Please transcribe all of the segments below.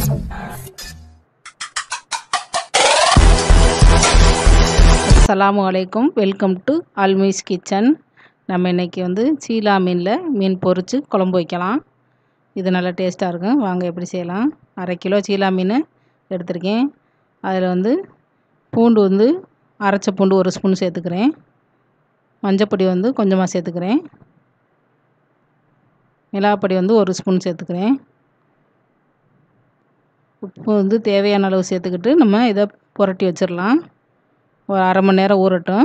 அஸ்ஸலாமு அலைக்கும் welcome to அல்மீஸ் kitchen நம்ம இன்றைக்கி வந்து சீலா மீனில் மீன் பொரித்து குழம்பு வைக்கலாம் இது நல்லா டேஸ்ட்டாக இருக்கும் வாங்க எப்படி செய்யலாம் அரை கிலோ சீலா மீன் எடுத்திருக்கேன் அதில் வந்து பூண்டு வந்து அரைச்ச பூண்டு ஒரு ஸ்பூன் சேர்த்துக்கிறேன் மஞ்சப்பொடி வந்து கொஞ்சமாக சேர்த்துக்கிறேன் மிளகாப்பொடி வந்து ஒரு ஸ்பூன் சேர்த்துக்கிறேன் உப்பு வந்து தேவையான அளவு சேர்த்துக்கிட்டு நம்ம இதை புரட்டி வச்சிடலாம் ஒரு அரை மணி நேரம் ஊறட்டும்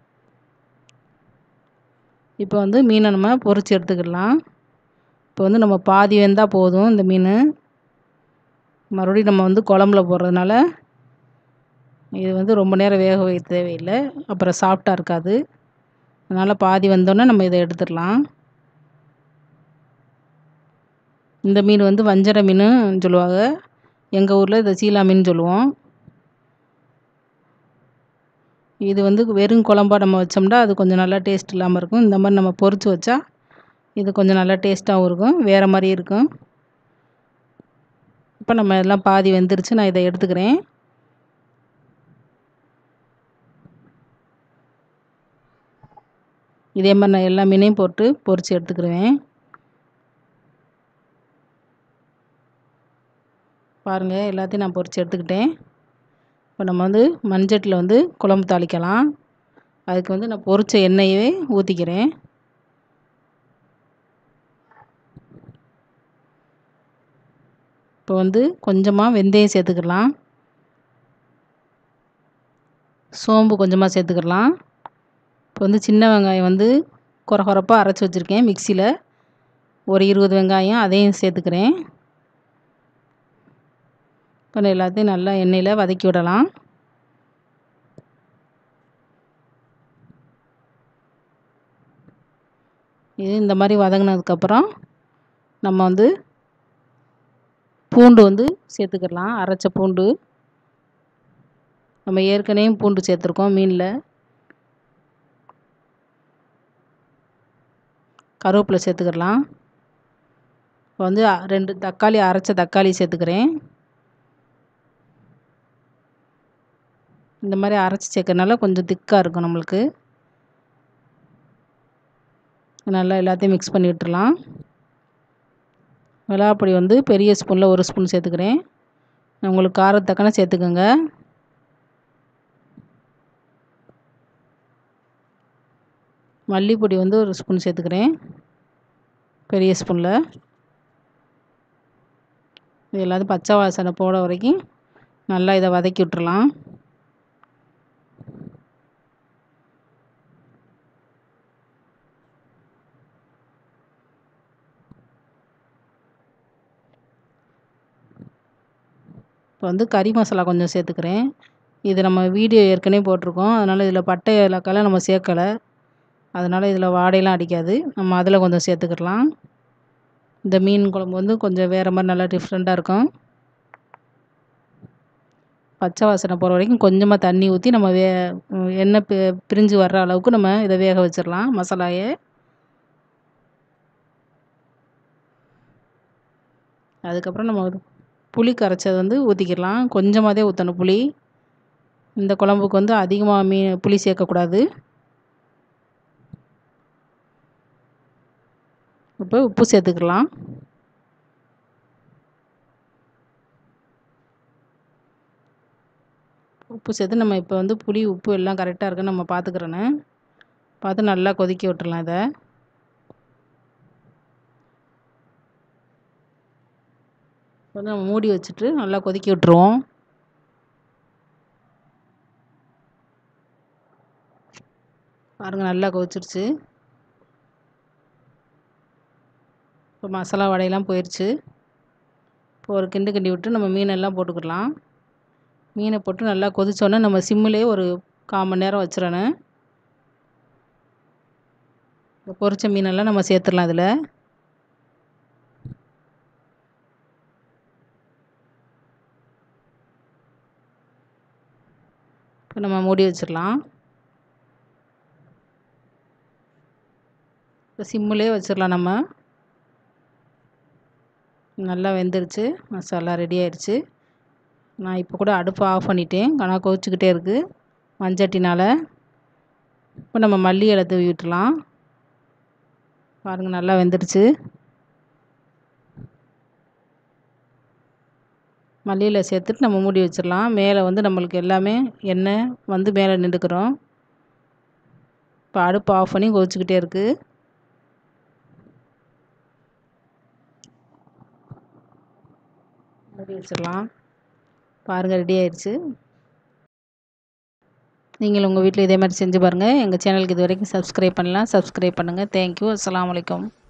இப்போ வந்து மீனை நம்ம பொரித்து எடுத்துக்கிடலாம் இப்போ வந்து நம்ம பாதி வெந்தால் போதும் இந்த மீன் மறுபடியும் நம்ம வந்து குழம்புல போடுறதுனால இது வந்து ரொம்ப நேரம் வேக வைக்க தேவையில்லை அப்புறம் சாஃப்டாக இருக்காது அதனால் பாதி வந்தோடனே நம்ம இதை எடுத்துடலாம் இந்த மீன் வந்து வஞ்சர மீன் சொல்லுவாங்க எங்கள் ஊரில் இதை சீலா மீன் சொல்லுவோம் இது வந்து வெறும் குழம்பா நம்ம வச்சோம்னா அது கொஞ்சம் நல்லா டேஸ்ட் இல்லாமல் இருக்கும் இந்த மாதிரி நம்ம பொரித்து வச்சா இது கொஞ்சம் நல்லா டேஸ்ட்டாகவும் இருக்கும் வேறு மாதிரி இருக்கும் இப்போ நம்ம எல்லாம் பாதி வெந்துருச்சு நான் இதை எடுத்துக்கிறேன் இதே மாதிரி நான் எல்லா மீனையும் போட்டு பொரித்து எடுத்துக்கிடுவேன் பாருங்கள் எல்லாத்தையும் நான் பொரித்து எடுத்துக்கிட்டேன் இப்போ நம்ம வந்து மண்சட்டியில் வந்து குழம்பு தாளிக்கலாம் அதுக்கு வந்து நான் பொரித்த எண்ணெயவே ஊற்றிக்கிறேன் இப்போ வந்து கொஞ்சமாக வெந்தயம் சேர்த்துக்கலாம் சோம்பு கொஞ்சமாக சேர்த்துக்கலாம் இப்போ வந்து சின்ன வெங்காயம் வந்து குறை குறைப்பாக அரைச்சி வச்சுருக்கேன் மிக்சியில் ஒரு இருபது வெங்காயம் அதையும் சேர்த்துக்கிறேன் இப்போ எல்லாத்தையும் நல்லா எண்ணெயில் வதக்கி விடலாம் இது இந்த மாதிரி வதங்கினதுக்கப்புறம் நம்ம வந்து பூண்டு வந்து சேர்த்துக்கிடலாம் அரைச்ச பூண்டு நம்ம ஏற்கனவே பூண்டு சேர்த்துருக்கோம் மீனில் கருவேப்பிலை சேர்த்துக்கிடலாம் இப்போ வந்து ரெண்டு தக்காளி அரைச்ச தக்காளி சேர்த்துக்கிறேன் இந்த மாதிரி அரைச்சி சேர்க்கறனால கொஞ்சம் திக்காக இருக்கும் நம்மளுக்கு நல்லா எல்லாத்தையும் மிக்ஸ் பண்ணி விட்டுறலாம் மிளகாப்பொடி வந்து பெரிய ஸ்பூனில் ஒரு ஸ்பூன் சேர்த்துக்கிறேன் உங்களுக்கு காரத்தக்கன சேர்த்துக்கோங்க மல்லிப்பொடி வந்து ஒரு ஸ்பூன் சேர்த்துக்கிறேன் பெரிய ஸ்பூனில் இது எல்லாத்தையும் பச்சை வாசனை போட வரைக்கும் நல்லா இதை வதக்கி விட்டுறலாம் இப்போ வந்து கறி மசாலா கொஞ்சம் சேர்த்துக்கிறேன் இது நம்ம வீடியோ ஏற்கனவே போட்டிருக்கோம் அதனால் இதில் பட்டை ஏலக்காய்லாம் நம்ம சேர்க்கலை அதனால் இதில் வாடையெல்லாம் அடிக்காது நம்ம அதில் கொஞ்சம் சேர்த்துக்கிடலாம் இந்த மீன் குழம்பு வந்து கொஞ்சம் வேறு மாதிரி நல்லா டிஃப்ரெண்ட்டாக இருக்கும் பச்சை வாசனை போகிற வரைக்கும் கொஞ்சமாக தண்ணி ஊற்றி நம்ம வே எண்ணெய் பி பிரிஞ்சு வர்ற அளவுக்கு நம்ம இதை வேக வச்சிடலாம் மசாலாயை அதுக்கப்புறம் நம்ம புளி கரைச்சது வந்து ஊற்றிக்கிடலாம் கொஞ்சமாகவே ஊற்றணும் புளி இந்த குழம்புக்கு வந்து அதிகமாக மீன் புளி சேர்க்கக்கூடாது இப்போ உப்பு சேர்த்துக்கலாம் உப்பு சேர்த்து நம்ம இப்போ வந்து புளி உப்பு எல்லாம் கரெக்டாக இருக்குன்னு நம்ம பார்த்துக்கிறோன்னு பார்த்து நல்லா கொதிக்க விட்டுறலாம் இதை வந்து நம்ம மூடி வச்சுட்டு நல்லா கொதிக்க விட்டுருவோம் பாருங்கள் நல்லா கொதிச்சிருச்சு இப்போ மசாலா வடையெல்லாம் போயிடுச்சு இப்போ ஒரு கிண்டு கிண்டி விட்டு நம்ம மீனெல்லாம் போட்டுக்கிடலாம் மீனை போட்டு நல்லா கொதிச்சோன்னே நம்ம சிம்மிலே ஒரு கால் மணி நேரம் வச்சிடணும் இந்த பொரிச்ச மீனெல்லாம் நம்ம சேர்த்துடலாம் அதில் இப்போ நம்ம மூடி வச்சிடலாம் இப்போ சிம்மிலே வச்சிடலாம் நம்ம நல்லா வெந்துருச்சு மசாலா ரெடி ஆயிடுச்சு நான் இப்போ கூட அடுப்பை ஆஃப் பண்ணிட்டேன் ஆனால் கொதிச்சுக்கிட்டே இருக்குது மண்சட்டினால் இப்போ நம்ம மல்லி இலை தூவி விட்டுலாம் பாருங்கள் நல்லா வெந்துடுச்சு மல்லியில் சேர்த்துட்டு நம்ம மூடி வச்சிடலாம் மேலே வந்து நம்மளுக்கு எல்லாமே எண்ணெய் வந்து மேலே நின்றுக்கிறோம் இப்போ அடுப்பு ஆஃப் பண்ணி கொதிச்சுக்கிட்டே இருக்குது மூடி வச்சிடலாம் பாருங்கள் ரெடி ஆயிடுச்சு நீங்கள் உங்கள் வீட்டில் இதே மாதிரி செஞ்சு பாருங்கள் எங்கள் சேனலுக்கு இது வரைக்கும் சப்ஸ்கிரைப் பண்ணலாம் சப்ஸ்கிரைப் பண்ணுங்கள் தேங்க்யூ அஸ்லாம் வலைக்கம்